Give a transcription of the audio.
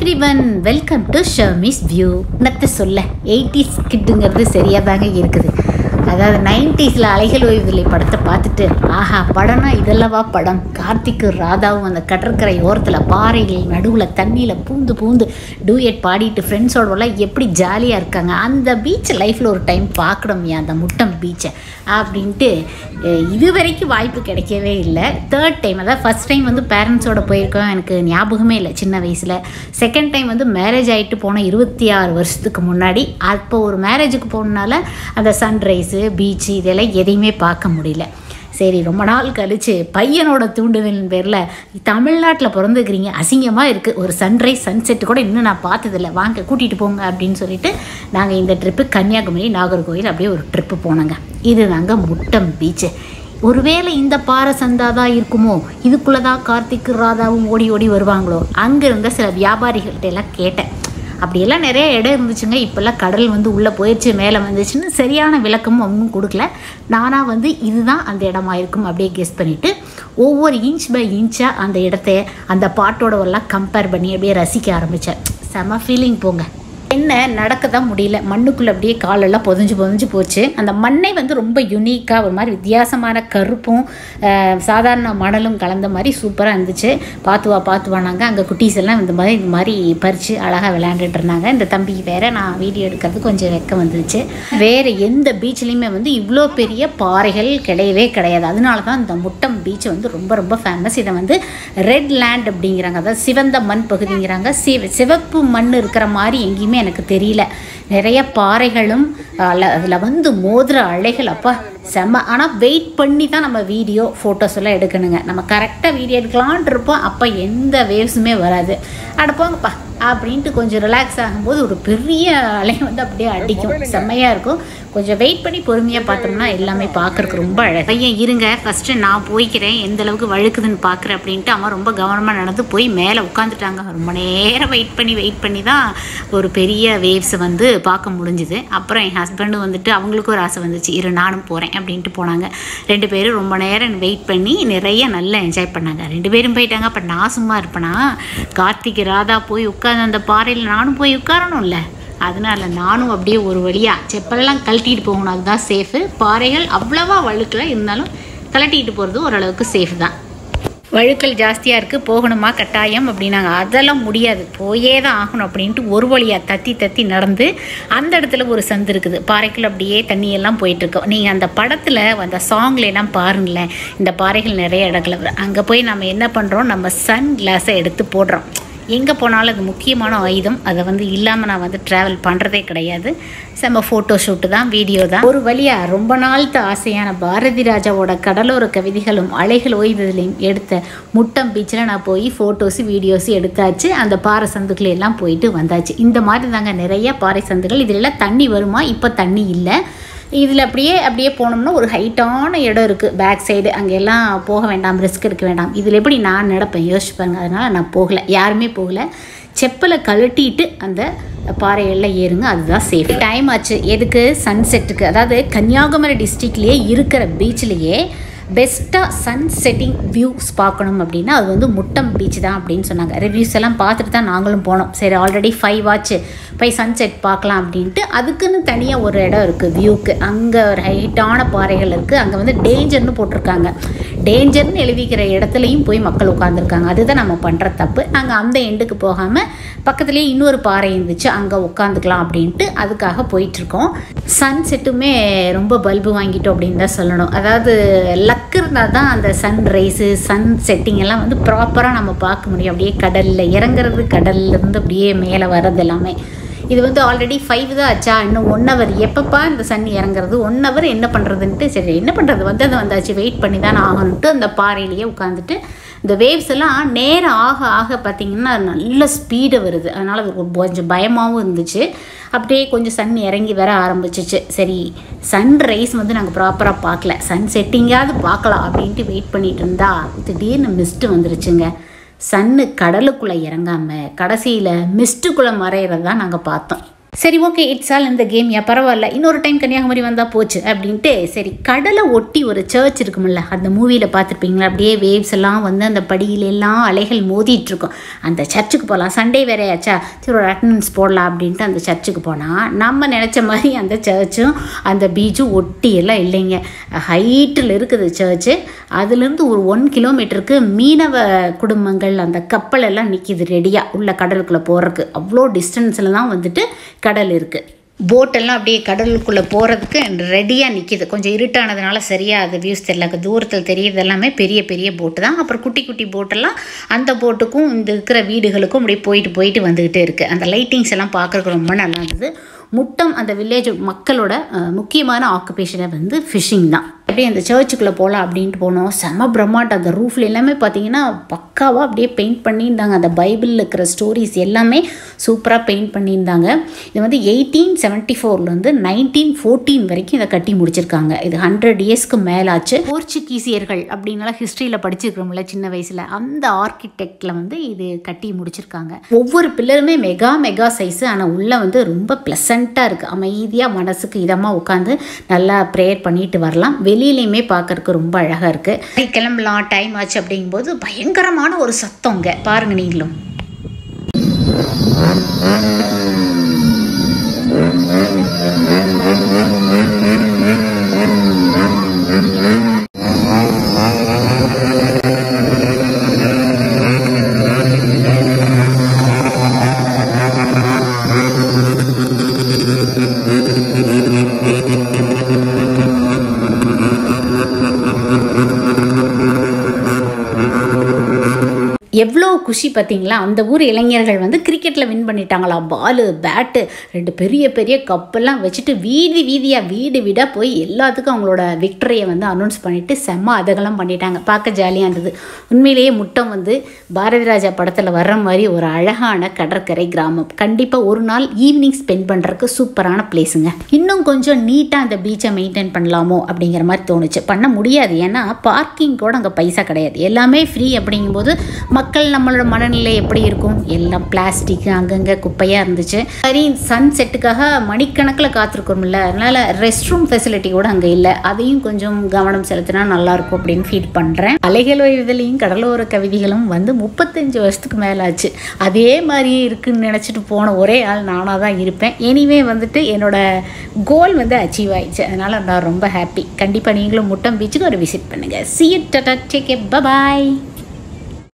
Every everyone welcome to Sharmi's view என்னத்தை சொல்ல eighties கிட்டுங்கிறது சரியாக தாங்க இருக்குது அதாவது நைன்டிஸில் அலைகள் ஓய்வில்லை படத்தை பார்த்துட்டு ஆஹா படம்னா இதெல்லவா படம் கார்த்திக்கு ராதாவும் அந்த கடற்கரை ஓரத்தில் பாறைகள் நடுவில் தண்ணியில் பூந்து பூந்து டூயட் பாடிட்டு ஃப்ரெண்ட்ஸோடலாம் எப்படி ஜாலியாக இருக்காங்க அந்த பீச்சை லைஃப்பில் ஒரு டைம் பார்க்கணும்யா அந்த முட்டம் பீச்சை அப்படின்ட்டு அஹ், இது வரைக்கும் வாய்ப்பு கிடைக்கவே இல்லை தேர்ட் டைம் அதாவது ஃபஸ்ட் டைம் வந்து பேரண்ட்ஸோட போயிருக்கோம் எனக்கு ஞாபகமே இல்லை சின்ன வயசில் செகண்ட் டைம் வந்து மேரேஜ் ஆகிட்டு போன இருபத்தி ஆறு வருஷத்துக்கு முன்னாடி அப்போ ஒரு மேரேஜுக்கு போனனால அந்த சன்ரைஸு பீச்சு இதெல்லாம் எதையுமே பார்க்க முடியல சரி ரொம்ப நாள் கழிச்சு பையனோட தூண்டுதலின் பேரில் தமிழ்நாட்டில் பிறந்துக்கிறீங்க அசிங்கமாக இருக்குது ஒரு சன்ரைஸ் சன்செட் கூட இன்னும் நான் பார்த்ததில்ல வாங்க கூட்டிகிட்டு போங்க அப்படின்னு சொல்லிட்டு நாங்கள் இந்த ட்ரிப்பு கன்னியாகுமரி நாகர்கோவில் அப்படியே ஒரு ட்ரிப்பு போனோங்க இது நாங்கள் முட்டம் பீச்சு ஒருவேளை இந்த பாறை சந்தா தான் இருக்குமோ இதுக்குள்ளே தான் கார்த்திக் ராதாவும் ஓடி ஓடி வருவாங்களோ அங்கே இருந்த சில வியாபாரிகள்கிட்ட எல்லாம் கேட்டேன் அப்படியெல்லாம் நிறைய இடம் இருந்துச்சுங்க இப்போல்லாம் கடல் வந்து உள்ளே போயிடுச்சு மேலே வந்துச்சுன்னு சரியான விளக்கமும் அவங்க கொடுக்கல நானாக வந்து இதுதான் அந்த இடமா இருக்கும் அப்படியே கெஸ் பண்ணிவிட்டு ஒவ்வொரு இன்ச் பை இன்ச்சாக அந்த இடத்த அந்த பாட்டோட எல்லாம் கம்பேர் பண்ணி அப்படியே ரசிக்க ஆரம்பித்தேன் செம ஃபீலிங் போங்க என்ன நடக்க தான் முடியல மண்ணுக்குள்ளே அப்படியே காலெல்லாம் பொதிஞ்சு பொதிஞ்சு போச்சு அந்த மண்ணை வந்து ரொம்ப யுனிக்காக ஒரு மாதிரி வித்தியாசமான கருப்பும் அஹ், சாதாரண மணலும் கலந்த மாதிரி சூப்பராக இருந்துச்சு பார்த்துவா பார்த்துவா நாங்கள் அங்கே குட்டீஸ் எல்லாம் இந்த மாதிரி இந்த மாதிரி பறித்து அழகாக விளையாண்டுட்டு இருந்தாங்க இந்த தம்பிக்கு வேற நான் வீடியோ எடுக்கிறது கொஞ்சம் வெக்கம் வந்துருச்சு வேறு எந்த பீச்லேயுமே வந்து இவ்வளோ பெரிய பாறைகள் கிடையவே கிடையாது அதனால தான் இந்த முட்டம் பீச் வந்து ரொம்ப ரொம்ப ஃபேமஸ் இதை வந்து ரெட் லேண்ட் அப்படிங்கிறாங்க அதாவது சிவந்த மண் பகுதிங்கிறாங்க சிவ சிவப்பு மண் இருக்கிற மாதிரி எங்கேயுமே எனக்கு தெரியல நிறைய பாறைகளும் அதில் வந்து மோதிர அலைகள் அப்பா செம்ம ஆனால் வெயிட் பண்ணி தான் நம்ம வீடியோ ஃபோட்டோஸ் எல்லாம் எடுக்கணுங்க நம்ம கரெக்டாக வீடியோ எடுக்கலான்ட்டு இருப்போம் அப்போ எந்த வேவ்ஸுமே வராது அட போங்கப்பா அப்படின்ட்டு கொஞ்சம் ரிலாக்ஸ் ஆகும்போது ஒரு பெரிய அலை வந்து அப்படியே அடிக்கும் செம்மையாக இருக்கும் கொஞ்சம் வெயிட் பண்ணி பொறுமையாக பார்த்தோம்னா எல்லாமே பார்க்கறதுக்கு ரொம்ப அழகு பையன் இருங்க ஃபஸ்ட்டு நான் போய்க்கிறேன் எந்த அளவுக்கு வழுக்குதுன்னு பார்க்குறேன் அப்படின்ட்டு அம்மா ரொம்ப கவனமாக நடந்து போய் மேலே உட்காந்துட்டாங்க ரொம்ப நேரம் வெயிட் பண்ணி வெயிட் பண்ணி தான் ஒரு பெரிய வேவ்ஸை வந்து பார்க்க முடிஞ்சுது அப்புறம் என் ஹஸ்பண்டும் வந்துட்டு அவங்களுக்கும் ஒரு ஆசை வந்துச்சு இரு நானும் போகிறேன் அப்படின்ட்டு போனாங்க ரெண்டு பேரும் ரொம்ப நேரம் வெயிட் பண்ணி நிறைய நல்லா என்ஜாய் பண்ணாங்க ரெண்டு பேரும் போயிட்டாங்க அப்போ நான் சும்மா இருப்பேனா கார்த்திக் ராதா போய் உட்காந்து அந்த பாறையில் நானும் போய் உட்காரணும்ல அதனால நானும் அப்படியே ஒரு வழியாக செப்பலெல்லாம் கழட்டிட்டு போகணும் அதுதான் சேஃபு பாறைகள் அவ்வளவா வழுக்கல இருந்தாலும் கழட்டிட்டு போகிறது ஓரளவுக்கு சேஃப் தான் வழுக்கல் ஜாஸ்தியாக இருக்குது போகணுமா கட்டாயம் அப்படின்னாங்க அதெல்லாம் முடியாது போயே தான் ஆகணும் அப்படின்ட்டு ஒரு வழியாக தத்தி தத்தி நடந்து அந்த இடத்துல ஒரு சந்து இருக்குது பாறைக்குள்ள அப்படியே தண்ணியெல்லாம் போயிட்டுருக்கோம் நீங்கள் அந்த படத்தில் அந்த சாங்ல எல்லாம் பாருங்களேன் இந்த பாறைகள் நிறைய இடத்துல வரும். அங்கே போய் நம்ம என்ன பண்ணுறோம் நம்ம சன் கிளாஸை எடுத்து போடுறோம் எங்கே போனாலும் அது முக்கியமான ஆயுதம் அதை வந்து இல்லாமல் நான் வந்து ட்ராவல் பண்ணுறதே கிடையாது செம்ம ஃபோட்டோ ஷூட்டு தான் வீடியோ தான் ஒரு வழியாக ரொம்ப நாள்த்து ஆசையான பாரதி ராஜாவோட கடலோர கவிதைகளும் அலைகள் ஓய்வதிலையும் எடுத்த முட்டம் பீச்சில் நான் போய் ஃபோட்டோஸு வீடியோஸு எடுத்தாச்சு அந்த பாறை சந்துக்குள்ள எல்லாம் போயிட்டு வந்தாச்சு இந்த மாதிரி தாங்க நிறைய பாறை சந்துகள் இதிலெல்லாம் தண்ணி வருமா இப்போ தண்ணி இல்லை இதில் அப்படியே அப்படியே போனோம்னா ஒரு ஹைட்டான இடம் இருக்குது பேக் சைடு அங்கெல்லாம் போக வேண்டாம் ரிஸ்க் எடுக்க வேண்டாம் இதில் எப்படி நான் நடப்பேன் யோசிச்சு பாருங்க அதனால் நான் போகலை யாருமே போகலை செப்பலை கழட்டிட்டு அந்த பாறைகளில் ஏறுங்க அதுதான் சேஃப் டைம் ஆச்சு எதுக்கு சன்செட்டுக்கு அதாவது கன்னியாகுமரி டிஸ்ட்ரிக்ட்லேயே இருக்கிற பீச்லேயே பெஸ்ட்டாக சன் செட்டிங் வியூஸ் பார்க்கணும் அப்படின்னா அது வந்து முட்டம் பீச் தான் அப்படின்னு சொன்னாங்க ரிவ்யூஸ் எல்லாம் பார்த்துட்டு தான் நாங்களும் போனோம் சரி ஆல்ரெடி ஃபைவ் ஆச்சு போய் சன்செட் பார்க்கலாம் அப்படின்ட்டு அதுக்குன்னு தனியாக ஒரு இடம் இருக்குது வியூக்கு அங்கே ஒரு ஹைட்டான பாறைகள் இருக்குது அங்கே வந்து டேஞ்சர்னு போட்டிருக்காங்க டேஞ்சர்னு எழுதிக்கிற இடத்துலையும் போய் மக்கள் உட்காந்துருக்காங்க அதுதான் நம்ம பண்ணுற தப்பு நாங்கள் அந்த எண்டுக்கு போகாமல் பக்கத்துலேயே இன்னொரு பாறை இருந்துச்சு அங்கே உட்காந்துக்கலாம் அப்படின்ட்டு அதுக்காக போயிட்டுருக்கோம் சன் செட்டுமே ரொம்ப பல்பு வாங்கிட்டோம் அப்படின்னு தான் சொல்லணும் அதாவது லக் இருந்தால் தான் அந்த சன் ரைஸு சன் செட்டிங் எல்லாம் வந்து ப்ராப்பராக நம்ம பார்க்க முடியும் அப்படியே கடலில் இறங்குறது கடல்ல இருந்து அப்படியே மேலே வர்றது எல்லாமே இது வந்து ஆல்ரெடி ஃபைவ் தான் ஆச்சா இன்னும் ஒன் ஹவர் எப்பப்பா இந்த சன் இறங்குறது ஒன் ஹவர் என்ன பண்ணுறதுன்ட்டு சரி என்ன பண்ணுறது வந்து அது வந்தாச்சு வெயிட் பண்ணி தான் ஆகணுன்ட்டு அந்த பாறையிலேயே உட்காந்துட்டு இந்த வேவ்ஸ் எல்லாம் நேரம் ஆக ஆக பார்த்திங்கன்னா நல்ல ஸ்பீடு வருது அதனால் அது ஒரு கொஞ்சம் பயமாகவும் இருந்துச்சு அப்படியே கொஞ்சம் சன் இறங்கி வர ஆரம்பிச்சிச்சு சரி சன் ரைஸ் வந்து நாங்கள் ப்ராப்பராக பார்க்கல சன் செட்டிங்காவது பார்க்கலாம் அப்படின்ட்டு வெயிட் பண்ணிட்டு இருந்தா திடீர்னு மிஸ்ட்டு வந்துருச்சுங்க சன்னு கடலுக்குள்ளே இறங்காமல் கடைசியில் மிஸ்ட்டுக்குள்ளே மறையிறது தான் நாங்கள் பார்த்தோம் சரி ஓகே இட்ஸ் ஆல் இந்த கேம் யா பரவாயில்ல இன்னொரு டைம் கன்னியாகுமரி வந்தால் போச்சு அப்படின்ட்டு சரி கடலை ஒட்டி ஒரு சர்ச் இருக்கும்ல அந்த மூவியில் பார்த்துருப்பீங்களா அப்படியே வேவ்ஸ் எல்லாம் வந்து அந்த படியில எல்லாம் அலைகள் மோதிட்டு இருக்கும் அந்த சர்ச்சுக்கு போகலாம் சண்டே வேறையாச்சா சரி ஒரு அட்டண்டன்ஸ் போடலாம் அப்படின்ட்டு அந்த சர்ச்சுக்கு போனால் நம்ம நினச்ச மாதிரி அந்த சர்ச்சும் அந்த பீச்சும் ஒட்டி எல்லாம் இல்லைங்க ஹைட்டில் இருக்குது சர்ச்சு அதுலேருந்து ஒரு ஒன் கிலோமீட்டருக்கு மீனவ குடும்பங்கள் அந்த கப்பல் எல்லாம் நிற்கிது ரெடியாக உள்ள கடலுக்குள்ளே போகிறதுக்கு அவ்வளோ டிஸ்டன்ஸில் தான் வந்துட்டு கடல் இருக்குது போட்டெல்லாம் அப்படியே கடலுக்குள்ளே போகிறதுக்கு ரெடியாக நிற்கிது கொஞ்சம் இருட்டானதுனால சரியாக அது வியூஸ் தெரியல தூரத்தில் தெரியுது எல்லாமே பெரிய பெரிய போட்டு தான் அப்புறம் குட்டி குட்டி போட்டெல்லாம் அந்த போட்டுக்கும் இந்த இருக்கிற வீடுகளுக்கும் அப்படியே போயிட்டு போயிட்டு வந்துக்கிட்டே இருக்குது அந்த லைட்டிங்ஸ் எல்லாம் பார்க்குறதுக்கு ரொம்ப நல்லா இருந்தது முட்டம் அந்த வில்லேஜ் மக்களோட அஹ், முக்கியமான ஆக்குபேஷனை வந்து ஃபிஷிங் தான் அப்படியே அந்த சர்ச்சுக்குள்ளே போகலாம் அப்படின்ட்டு போனோம் செம பிரம்மாண்டம் அந்த ரூஃபில் எல்லாமே பார்த்தீங்கன்னா பக்காவாக அப்படியே பெயிண்ட் பண்ணியிருந்தாங்க அந்த பைபிளில் இருக்கிற ஸ்டோரிஸ் எல்லாமே சூப்பராக பெயிண்ட் பண்ணியிருந்தாங்க இது வந்து எயிட்டீன் செவன்ட்டி ஃபோர்லேருந்து நைன்டீன் ஃபோர்டீன் வரைக்கும் இதை கட்டி முடிச்சிருக்காங்க இது ஹண்ட்ரட் இயர்ஸ்க்கு மேலாச்சு போர்ச்சுகீசியர்கள் அப்படின்னால ஹிஸ்ட்ரியில் படிச்சிருக்கிறோம்ல சின்ன வயசில் அந்த ஆர்கிடெக்டில் வந்து இது கட்டி முடிச்சிருக்காங்க ஒவ்வொரு பில்லருமே மெகா மெகா சைஸு ஆனால் உள்ளே வந்து ரொம்ப ப்ளசண்ட்டாக இருக்குது அமைதியாக மனசுக்கு இதமாக உட்காந்து நல்லா ப்ரேயர் பண்ணிட்டு வரலாம் வெளியிலையுமே பார்க்கறதுக்கு ரொம்ப அழகாக இருக்குது கிளம்பலாம் டைம் ஆச்சு அப்படிங்கும்போது பயங்கரமான ஒரு சத்தங்க பாருங்க நீங்களும் எவ்வளோ குஷி பார்த்தீங்களா அந்த ஊர் இளைஞர்கள் வந்து கிரிக்கெட்டில் வின் பண்ணிட்டாங்களா பாலு பேட்டு ரெண்டு பெரிய பெரிய கப்பெல்லாம் வச்சுட்டு வீதி வீதியாக வீடு வீடாக போய் எல்லாத்துக்கும் அவங்களோட விக்டரியை வந்து அனௌன்ஸ் பண்ணிவிட்டு செம்ம அதகெல்லாம் பண்ணிட்டாங்க பார்க்க ஜாலியாக இருந்தது உண்மையிலேயே முட்டம் வந்து பாரதி ராஜா படத்தில் வர்ற மாதிரி ஒரு அழகான கடற்கரை கிராமம் கண்டிப்பாக ஒரு நாள் ஈவினிங் ஸ்பெண்ட் பண்ணுறதுக்கு சூப்பரான பிளேஸுங்க இன்னும் கொஞ்சம் நீட்டாக அந்த பீச்சை மெயின்டைன் பண்ணலாமோ அப்படிங்கிற மாதிரி தோணுச்சு பண்ண முடியாது ஏன்னா பார்க்கிங் கூட அங்கே பைசா கிடையாது எல்லாமே ஃப்ரீ அப்படிங்கும்போது மக்கள் நம்மளோட மனநிலை எப்படி இருக்கும் எல்லாம் பிளாஸ்டிக் அங்கங்கே குப்பையாக இருந்துச்சு சரி சன் செட்டுக்காக மணிக்கணக்கில் காத்திருக்கோம்ல அதனால் ரெஸ்ட் ரூம் ஃபெசிலிட்டி கூட அங்கே இல்லை அதையும் கொஞ்சம் கவனம் செலுத்தினா நல்லாயிருக்கும் அப்படின்னு ஃபீல் பண்ணுறேன் அலைகள் ஓய்வுதலையும் கடலோர கவிதைகளும் வந்து முப்பத்தஞ்சு வருஷத்துக்கு மேலே ஆச்சு அதே மாதிரியே இருக்குன்னு நினச்சிட்டு போன ஒரே ஆள் நானாக தான் இருப்பேன் எனிவே வந்துட்டு என்னோட கோல் வந்து அச்சீவ் ஆயிடுச்சு அதனால் நான் ரொம்ப ஹாப்பி கண்டிப்பாக நீங்களும் முட்டம் பீச்சுக்கு ஒரு விசிட் பண்ணுங்கள் சி டாட்டா டேக் பபாய்